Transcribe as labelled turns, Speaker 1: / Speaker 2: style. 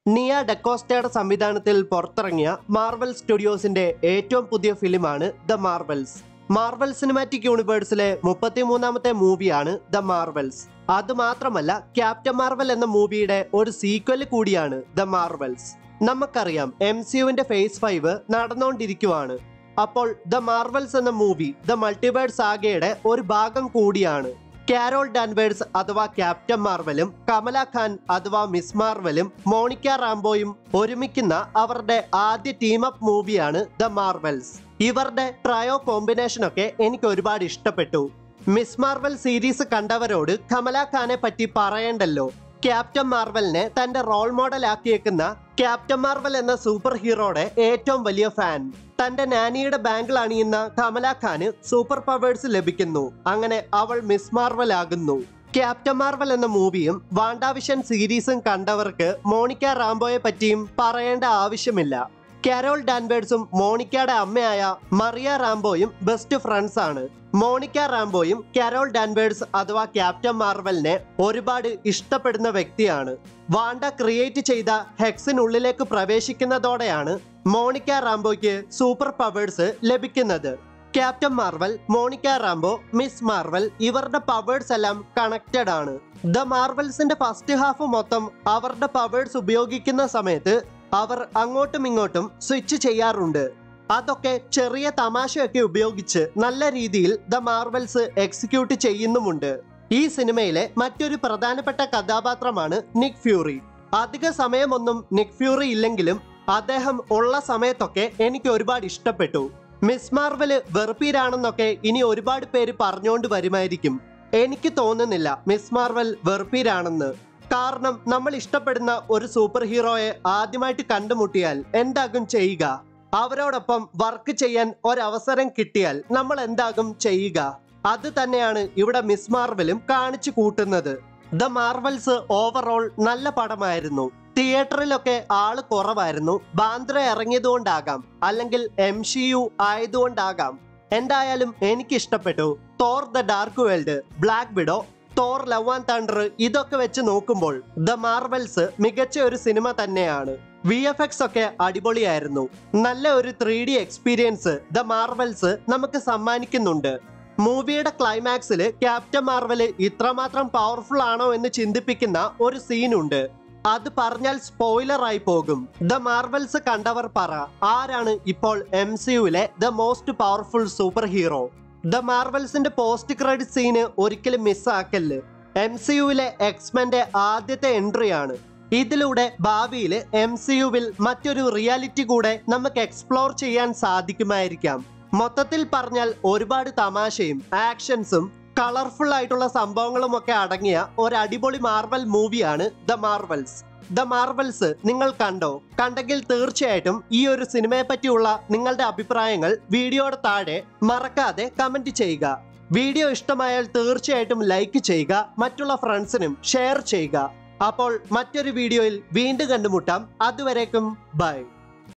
Speaker 1: നിയ ഡെക്കോസ്റ്റയുടെ സംവിധാനത്തിൽ പുറത്തിറങ്ങിയ മാർവൽ സ്റ്റുഡിയോസിന്റെ ഏറ്റവും പുതിയ ഫിലിമാണ് ദ മാർവൽസ് മാർവൽ സിനിമാറ്റിക് യൂണിവേഴ്സിലെ മുപ്പത്തിമൂന്നാമത്തെ മൂവിയാണ് ദ മാർവൽസ് അതുമാത്രമല്ല ക്യാപ്റ്റൻ മാർവൽ എന്ന മൂവിയുടെ ഒരു സീക്വൽ കൂടിയാണ് ദ മാർവൽസ് നമുക്കറിയാം എം സിയുവിന്റെ ഫേസ് ഫൈവ് നടന്നുകൊണ്ടിരിക്കുവാണ് അപ്പോൾ ദ മാർവൽസ് എന്ന മൂവി ദ മൾട്ടിവേഴ്സ് ആകയുടെ ഒരു ഭാഗം കൂടിയാണ് കാരോൾ ഡാൻവേഴ്സ് അഥവാ ക്യാപ്റ്റൻ മാർവലും കമല ഖാൻ അഥവാ മിസ് മാർവലും മോണിക്ക റാംബോയും ഒരുമിക്കുന്ന അവരുടെ ആദ്യ ടീം അപ്പ് മൂവിയാണ് ദ മാർവൽസ് ഇവരുടെ ട്രയോ കോമ്പിനേഷൻ ഒക്കെ എനിക്ക് ഒരുപാട് ഇഷ്ടപ്പെട്ടു മിസ് മാർവൽ സീരീസ് കണ്ടവരോട് കമല ഖാനെ പറ്റി പറയണ്ടല്ലോ ക്യാപ്റ്റൻ മാർവലിനെ തന്റെ റോൾ മോഡൽ ആക്കിയേക്കുന്ന ക്യാപ്റ്റൻ മാർവൽ എന്ന സൂപ്പർ ഹീറോയുടെ ഏറ്റവും വലിയ ഫാൻ തന്റെ നാനിയുടെ ബാങ്കിൽ അണിയുന്ന കമല ഖാന് സൂപ്പർ പവേഴ്സ് ലഭിക്കുന്നു അങ്ങനെ അവൾ മിസ് മാർവൽ ആകുന്നു ക്യാപ്റ്റൻ മാർവൽ എന്ന മൂവിയും വാണ്ടാവിഷൻ സീരീസും കണ്ടവർക്ക് മോണിക്ക റാംബോയെ പറ്റിയും പറയേണ്ട ആവശ്യമില്ല കാരോൾ ഡാൻവേർഡ്സും മോണിക്കയുടെ അമ്മയായ മറിയ റാംബോയും ബെസ്റ്റ് ഫ്രണ്ട്സ് ആണ് മോണിക്ക റാംബോയും കാരോൾ ഡാൻവേർഡ്സ് അഥവാ ക്യാപ്റ്റൻ മാർവലിനെ ഒരുപാട് ഇഷ്ടപ്പെടുന്ന വ്യക്തിയാണ് വാണ്ട ക്രിയേറ്റ് ചെയ്ത ഹെക്സിനുള്ളിലേക്ക് പ്രവേശിക്കുന്നതോടെയാണ് മോണിക്ക റാംബോയ്ക്ക് സൂപ്പർ പവേഴ്സ് ലഭിക്കുന്നത് Captain Marvel Monica Rambeau Ms Marvel ഇവരുടെ പവേഴ്സ് എല്ലാം കണക്റ്റഡ് ആണ് ദ മാർവൽസിന്റെ ഫസ്റ്റ് ഹാഫ് മൊത്തം അവരുടെ പവേഴ്സ് ഉപയോഗിക്കുന്ന സമയത്ത് അവർ അങ്ങോട്ടും ഇങ്ങോട്ടും സ്വിച്ച് ചെയ്യാറുണ്ട് അതൊക്കെ ചെറിയ തമാശയൊക്കെ ഉപയോഗിച്ച് നല്ല രീതിയിൽ ദ മാർവൽസ് എക്സിക്യൂട്ട് ചെയ്യുന്നുമുണ്ട് ഈ സിനിമയിലെ മറ്റൊരു പ്രധാനപ്പെട്ട കഥാപാത്രമാണ് നിക് ഫ്യൂറി അധിക സമയമൊന്നും നിക് ഫ്യൂറി ഇല്ലെങ്കിലും അദ്ദേഹം ഉള്ള സമയത്തൊക്കെ എനിക്ക് ഒരുപാട് ഇഷ്ടപ്പെട്ടു മിസ് മാർവല് വെറുപ്പീരാണെന്നൊക്കെ ഇനി ഒരുപാട് പേര് പറഞ്ഞുകൊണ്ട് വരുമായിരിക്കും എനിക്ക് തോന്നുന്നില്ല മിസ് മാർവൽ വെറുപ്പീരാണെന്ന് കാരണം നമ്മൾ ഇഷ്ടപ്പെടുന്ന ഒരു സൂപ്പർ ഹീറോയെ ആദ്യമായിട്ട് കണ്ടുമുട്ടിയാൽ എന്താകും ചെയ്യുക അവരോടൊപ്പം വർക്ക് ചെയ്യാൻ ഒരവസരം കിട്ടിയാൽ നമ്മൾ എന്താകും ചെയ്യുക അത് തന്നെയാണ് ഇവിടെ മിസ് മാർവലും കാണിച്ചു കൂട്ടുന്നത് ദ മാർവൽസ് ഓവറോൾ നല്ല പടമായിരുന്നു തിയേറ്ററിലൊക്കെ ആള് കുറവായിരുന്നു ബാന്ദ്ര ഇറങ്ങിയതുകൊണ്ടാകാം അല്ലെങ്കിൽ എം ഷി യു ആയതുകൊണ്ടാകാം എന്തായാലും എനിക്ക് ഇഷ്ടപ്പെട്ടു Thor the dark world black widow Thor love and thunder ഇതൊക്കെ വെച്ച് നോക്കുമ്പോൾ ദ മാർവൽസ് മികച്ച ഒരു സിനിമ തന്നെയാണ് വി എഫ് എക്സ് ഒക്കെ അടിപൊളിയായിരുന്നു നല്ല ഒരു three D experience the Marvels നമുക്ക് സമ്മാനിക്കുന്നുണ്ട് മൂവിയുടെ ക്ലൈമാക്സിൽ ക്യാപ്റ്റൻ മാർവല് ഇത്രമാത്രം പവർഫുൾ ആണോ എന്ന് ചിന്തിപ്പിക്കുന്ന ഒരു സീനുണ്ട് അത് പറഞ്ഞാൽ സ്പോയിലർ ആയി പോകും ദ മാർവൽസ് കണ്ടവർ പറ ആരാണ് ഇപ്പോൾ എം സിയുവിലെ the most powerful super hero the മാർവൽസിന്റെ പോസ്റ്റ് ക്രെഡിറ്റ് സീന് ഒരിക്കലും മിസ്സാക്കല്ല് എം സി യുവിലെ എക്സ്മെന്റെ ആദ്യത്തെ എൻട്രി ആണ് ഇതിലൂടെ ഭാവിയിൽ എം സി യുവിൽ മറ്റൊരു റിയാലിറ്റി കൂടെ നമുക്ക് എക്സ്പ്ലോർ ചെയ്യാൻ സാധിക്കുമായിരിക്കാം മൊത്തത്തിൽ പറഞ്ഞാൽ ഒരുപാട് തമാശയും ആക്ഷൻസും കളർഫുൾ ആയിട്ടുള്ള സംഭവങ്ങളും ഒക്കെ അടങ്ങിയ ഒരു അടിപൊളി മാർവൽ മൂവിയാണ് ദ മാർവൽസ് ദ മാർവൽസ് നിങ്ങൾ കണ്ടോ കണ്ടെങ്കിൽ തീർച്ചയായിട്ടും ഈ ഒരു സിനിമയെ പറ്റിയുള്ള നിങ്ങളുടെ അഭിപ്രായങ്ങൾ വീഡിയോയുടെ താഴെ മറക്കാതെ കമന്റ് ചെയ്യുക വീഡിയോ ഇഷ്ടമായാൽ തീർച്ചയായിട്ടും ലൈക്ക് ചെയ്യുക മറ്റുള്ള ഫ്രണ്ട്സിനും ഷെയർ ചെയ്യുക അപ്പോൾ മറ്റൊരു വീഡിയോയിൽ വീണ്ടും കണ്ടുമുട്ടാം അതുവരേക്കും ബൈ